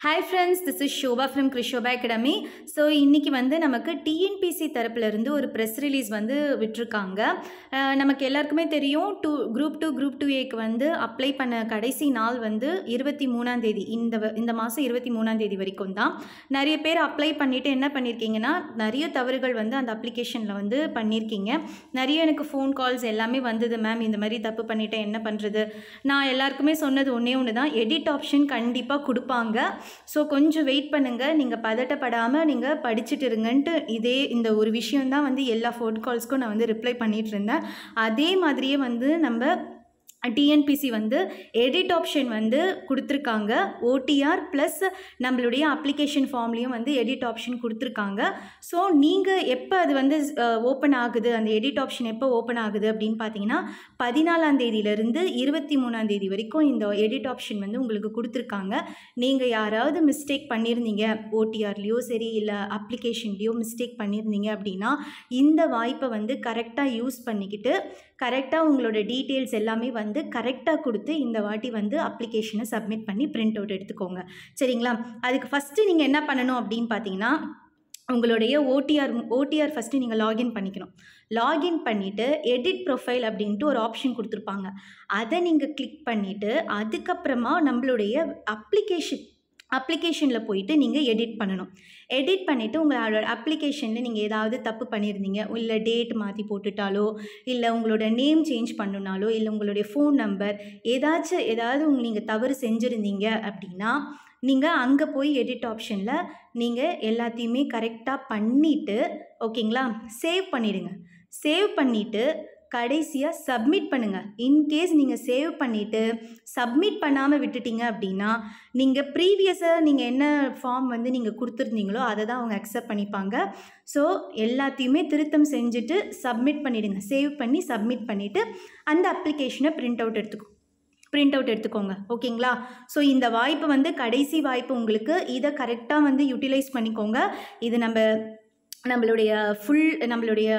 hi friends this is Shobha from Krishobha academy so இன்றைக்கி வந்து நமக்கு டிஎன்பிசி தரப்புலேருந்து ஒரு ப்ரெஸ் ரிலீஸ் வந்து விட்டிருக்காங்க அஹ் நமக்கு எல்லாருக்குமே தெரியும் two group two group two ஏக்கு வந்து அப்ளை பண்ண கடைசி நாள் வந்து இருபத்தி மூணாம் தேதி இந்த வ- இந்த மாதம் இருபத்தி மூணாம் தேதி வரைக்கும் தான் நிறைய பேர் அப்ளை பண்ணிவிட்டு என்ன பண்ணியிருக்கீங்கன்னா நிறைய தவறுகள் வந்து அந்த அப்ளிகேஷனில் வந்து பண்ணியிருக்கீங்க நிறைய எனக்கு ஃபோன் கால்ஸ் எல்லாமே வந்தது மேம் இந்த மாதிரி தப்பு பண்ணிட்டேன் என்ன பண்ணுறது நான் எல்லாருக்குமே சொன்னது ஒன்றே ஒன்று தான் எடிட் ஆப்ஷன் கண்டிப்பாக கொடுப்பாங்க ஸோ கொஞ்சம் வெயிட் பண்ணுங்கள் நீங்கள் பதட்டப்படாமல் நீங்கள் படிச்சுட்டு இருங்கன்ட்டு இதே இந்த ஒரு விஷயந்தான் வந்து எல்லா ஃபோன் கால்ஸ்க்கும் நான் வந்து ரிப்ளை பண்ணிட்டு இருந்தேன் அதே மாதிரியே வந்து நம்ம டிஎன்பிசி வந்து எடிட் ஆப்ஷன் வந்து கொடுத்துருக்காங்க ஓடிஆர் ப்ளஸ் நம்மளுடைய அப்ளிகேஷன் ஃபார்ம்லேயும் வந்து எடிட் ஆப்ஷன் கொடுத்துருக்காங்க ஸோ நீங்கள் எப்போ அது வந்து ஓப்பன் ஆகுது அந்த எடிட் ஆப்ஷன் எப்போ ஓப்பன் ஆகுது அப்படின்னு பார்த்தீங்கன்னா பதினாலாம் தேதியிலேருந்து இருபத்தி மூணாம் தேதி வரைக்கும் இந்த எடிட் ஆப்ஷன் வந்து உங்களுக்கு கொடுத்துருக்காங்க நீங்கள் யாராவது மிஸ்டேக் பண்ணியிருந்தீங்க ஓடிஆர்லேயோ சரி இல்லை அப்ளிகேஷன்லேயோ மிஸ்டேக் பண்ணியிருந்தீங்க அப்படின்னா இந்த வாய்ப்பை வந்து கரெக்டாக யூஸ் பண்ணிக்கிட்டு கரெக்டாக உங்களோட டீட்டெயில்ஸ் எல்லாமே வந்து கரெக்டாக கொடுத்து இந்த வாட்டி வந்து அப்ளிகேஷனை சப்மிட் பண்ணி பிரிண்ட் அவுட் எடுத்துக்கோங்க சரிங்களா அதுக்கு ஃபஸ்ட்டு நீங்கள் என்ன பண்ணணும் அப்படின்னு பார்த்தீங்கன்னா உங்களுடைய ஓடிஆர் ஓடிஆர் ஃபஸ்ட்டு நீங்கள் லாகின் பண்ணிக்கணும் லாகின் பண்ணிவிட்டு எடிட் ப்ரொஃபைல் அப்படின்ட்டு ஒரு ஆப்ஷன் கொடுத்துருப்பாங்க அதை நீங்கள் கிளிக் பண்ணிவிட்டு அதுக்கப்புறமா நம்மளுடைய அப்ளிகேஷன் அப்ளிகேஷனில் போயிட்டு நீங்கள் எடிட் பண்ணணும் எடிட் பண்ணிவிட்டு உங்களோட அப்ளிகேஷனில் நீங்கள் ஏதாவது தப்பு பண்ணியிருந்தீங்க இல்லை டேட் மாற்றி போட்டுட்டாலோ இல்லை உங்களோட நேம் சேஞ்ச் பண்ணுனாலோ இல்லை உங்களுடைய ஃபோன் நம்பர் ஏதாச்சும் ஏதாவது உங்க நீங்கள் தவறு செஞ்சுருந்தீங்க அப்படின்னா நீங்கள் அங்கே போய் எடிட் ஆப்ஷனில் நீங்கள் எல்லாத்தையுமே கரெக்டாக பண்ணிவிட்டு ஓகேங்களா சேவ் பண்ணிவிடுங்க சேவ் பண்ணிவிட்டு கடைசியாக சப்மிட் பண்ணுங்கள் இன்கேஸ் நீங்கள் சேவ் பண்ணிவிட்டு சப்மிட் பண்ணாமல் விட்டுட்டீங்க அப்படின்னா நீங்கள் ப்ரீவியஸாக நீங்கள் என்ன ஃபார்ம் வந்து நீங்கள் கொடுத்துருந்தீங்களோ அதை தான் அவங்க அக்செப்ட் பண்ணிப்பாங்க ஸோ எல்லாத்தையுமே திருத்தம் செஞ்சுட்டு சப்மிட் பண்ணிவிடுங்க சேவ் பண்ணி சப்மிட் பண்ணிவிட்டு அந்த அப்ளிகேஷனை பிரிண்ட் அவுட் எடுத்துக்கோ பிரிண்ட் அவுட் எடுத்துக்கோங்க ஓகேங்களா ஸோ இந்த வாய்ப்பு வந்து கடைசி வாய்ப்பு உங்களுக்கு இதை கரெக்டாக வந்து யூட்டிலைஸ் பண்ணிக்கோங்க இது நம்ம நம்மளுடைய ஃபுல் நம்மளுடைய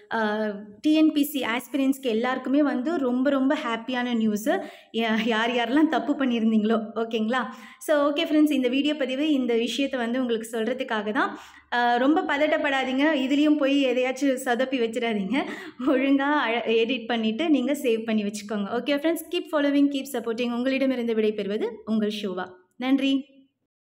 டிஎன்பிசி ஆஸ்பிரன்ஸ்க்கு எல்லாருக்குமே வந்து ரொம்ப ரொம்ப ஹாப்பியான நியூஸு யார் யாரெல்லாம் தப்பு பண்ணியிருந்தீங்களோ ஓகேங்களா ஸோ ஓகே ஃப்ரெண்ட்ஸ் இந்த வீடியோ பதிவு இந்த விஷயத்தை வந்து உங்களுக்கு சொல்கிறதுக்காக தான் அஹ், ரொம்ப பதட்டப்படாதீங்க இதுலேயும் போய் எதையாச்சும் சொதப்பி வச்சிடாதீங்க ஒழுங்காக எடிட் பண்ணிவிட்டு நீங்கள் சேவ் பண்ணி வச்சுக்கோங்க okay friends keep following keep supporting உங்களிடமிருந்து விடைபெறுவது உங்கள் ஷோவா நன்றி